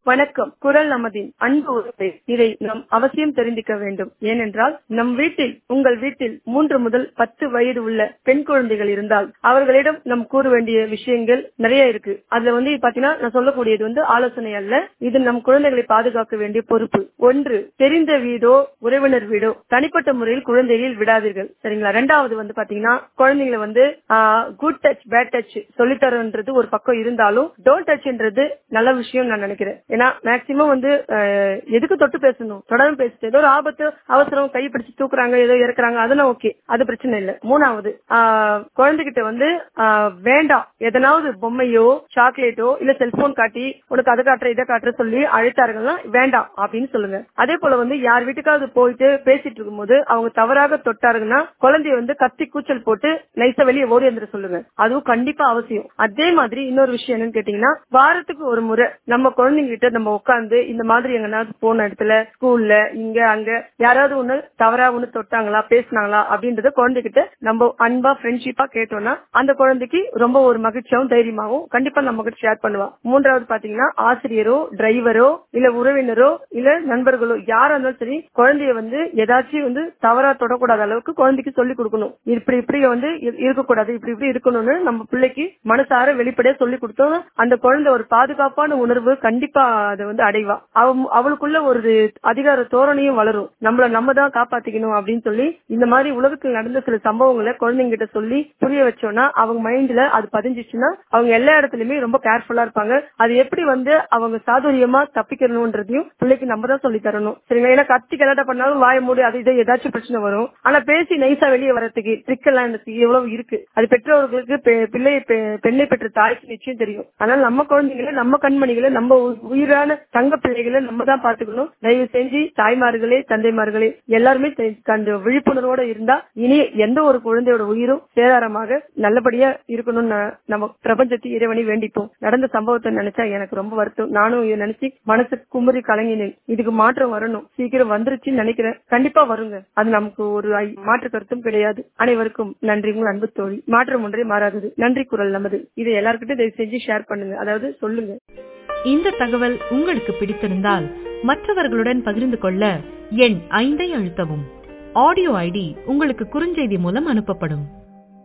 வணக்கம் குரல் நமதின் அன்பு உறவே இதை நாம் அவசியம் தெரிந்திக்க வேண்டும் ஏனென்றால் நம் வீட்டில் உங்கள் வீட்டில் மூன்று முதல் பத்து வயது உள்ள பெண் குழந்தைகள் இருந்தால் அவர்களிடம் நாம் கூற வேண்டிய விஷயங்கள் நிறைய இருக்கு அதுல வந்து பாத்தீங்கன்னா நான் சொல்லக்கூடியது வந்து ஆலோசனை அல்ல இது நம் குழந்தைகளை பாதுகாக்க வேண்டிய பொறுப்பு ஒன்று தெரிந்த வீடோ உறவினர் வீடோ தனிப்பட்ட முறையில் குழந்தைகள் விடாதீர்கள் சரிங்களா ரெண்டாவது வந்து பாத்தீங்கன்னா குழந்தைங்களை வந்து குட் டச் பேட் டச் சொல்லித்தரன்றது ஒரு பக்கம் இருந்தாலும் டோன்ட் டச்ன்றது நல்ல விஷயம் நான் நினைக்கிறேன் ஏன்னா மேக்சிமம் வந்து அஹ், எதுக்கு தொட்டு பேசணும் தொடர்ந்து பேசிட்டு ஏதோ ஒரு ஆபத்து அவசரம் கை பிடிச்சு தூக்குறாங்க ஏதோ இறக்குறாங்க அதெல்லாம் ஓகே அது பிரச்சனை இல்ல மூணாவது ஆஹ், குழந்தைகிட்ட வந்து ஆஹ், வேண்டாம் எதனாவது பொம்மையோ சாக்லேட்டோ இல்ல செல்போன் காட்டி உனக்கு அதை காட்டுற இதை காட்டுற சொல்லி அழைத்தார்கள்னா வேண்டாம் அப்படின்னு சொல்லுங்க அதே போல வந்து யார் வீட்டுக்காவது போயிட்டு பேசிட்டு இருக்கும்போது அவங்க தவறாக தொட்டாருங்கன்னா குழந்தைய வந்து கத்தி கூச்சல் போட்டு நைஸா வெளியே ஓடி வந்துட சொல்லுங்க அதுவும் கண்டிப்பா அவசியம் அதே மாதிரி இன்னொரு விஷயம் என்னன்னு கேட்டீங்கன்னா வாரத்துக்கு ஒரு முறை நம்ம குழந்தைங்க கிட்ட நம்ம உட்கார்ந்து இந்த மாதிரி எங்கனாவது போன இடத்துல ஸ்கூல்ல இங்க அங்க யாராவது ஒண்ணு தவறா ஒண்ணு தொட்டாங்களா பேசினாங்களா அப்படின்றத குழந்தைகிட்ட நம்ம அன்பா ஃப்ரெண்ட்ஷிப்பா கேட்டோம்னா அந்த குழந்தைக்கு ரொம்ப ஒரு மகிழ்ச்சியாவும் தைரியமாவும் கண்டிப்பா நம்ம கிட்ட ஷேர் பண்ணுவா மூன்றாவது பாத்தீங்கன்னா ஆசிரியரோ டிரைவரோ இல்ல உறவினரோ இல்ல நண்பர்களோ யாரா இருந்தாலும் சரி குழந்தைய வந்து ஏதாச்சும் வந்து தவறா தொடக்கூடாத அளவுக்கு குழந்தைக்கு சொல்லி கொடுக்கணும் இப்படி இப்படி வந்து இரு- இருக்கக்கூடாது இப்படி இப்படி இருக்கணும்னு நம்ம பிள்ளைக்கு மனசார வெளிப்படையா சொல்லி கொடுத்தோம் அந்த குழந்தை ஒரு பாதுகாப்பான உணர்வு கண்டிப்பா அதை வந்து அடைவா அவ அவளுக்குள்ள ஒரு அதிகார தோரணையும் வளரும் நம்மள நம்ம தான் காப்பாத்திக்கணும் அப்படின்னு சொல்லி இந்த மாதிரி உலகத்தில் நடந்த சில சம்பவங்களை குழந்தைங்க கிட்ட சொல்லி புரிய வச்சோம்னா அவங்க மைண்ட்ல அது பதிஞ்சிச்சுன்னா அவங்க எல்லா இடத்துலயுமே ரொம்ப கேர்ஃபுல்லா இருப்பாங்க அது எப்படி வந்து அவங்க சாதுரியமா தப்பிக்கணும்ன்றதையும் பிள்ளைக்கு நம்ம தான் சொல்லி தரணும் சரிங்களா ஏன்னா கத்தி கலாட்டா பண்ணாலும் வாய மூடி அது இது ஏதாச்சும் பிரச்சனை வரும் ஆனா பேசி நைஸா வெளியே வரதுக்கு ட்ரிக் எல்லாம் எனக்கு எவ்வளவு இருக்கு அது பெற்றோர்களுக்கு பெ- பிள்ளை பெ- பெண்ணை பெற்ற தாய்க்கு நிச்சயம் தெரியும் அதனால நம்ம குழந்தைகளை நம்ம கண்மணிகளை நம்ம உ- உயிரான தங்க பிள்ளைகளை நம்ம தான் பாத்துக்கணும் தயவு செஞ்சு தாய்மார்களே தந்தைமார்களே எல்லாருமே தெ- அந்த விழிப்புணர்வோட இருந்தா இனி எந்த ஒரு குழந்தையோட உயிரும் சேதாரமாக நல்லபடியா இருக்கணும்னு ந- நம்ம பிரபஞ்சத்தை இறைவனை வேண்டிப்போம் நடந்த சம்பவத்தை நினைச்சா எனக்கு ரொம்ப வருத்தம் நானும் இதை நினைச்சு மனசு குமுறி கலங்கினேன் இதுக்கு மாற்றம் வரணும் சீக்கிரம் வந்துருச்சுன்னு நினைக்கிறேன் கண்டிப்பா வருங்க அது நமக்கு ஒரு ஐ- மாற்று கருத்தும் கிடையாது அனைவருக்கும் நன்றி உங்கள் அன்பு தோழி மாற்றம் ஒன்றே மாறாதது நன்றி குரல் நமது இதை எல்லாருக்கிட்டும் தயவு செஞ்சு ஷேர் பண்ணுங்க அதாவது சொல்லுங்க இந்த தகவல் உங்களுக்கு பிடித்திருந்தால் மற்றவர்களுடன் பகிர்ந்து கொள்ள எண் ஐந்தை அழுத்தவும் ஆடியோ ஐடி உங்களுக்கு குறுஞ்செய்தி மூலம் அனுப்பப்படும்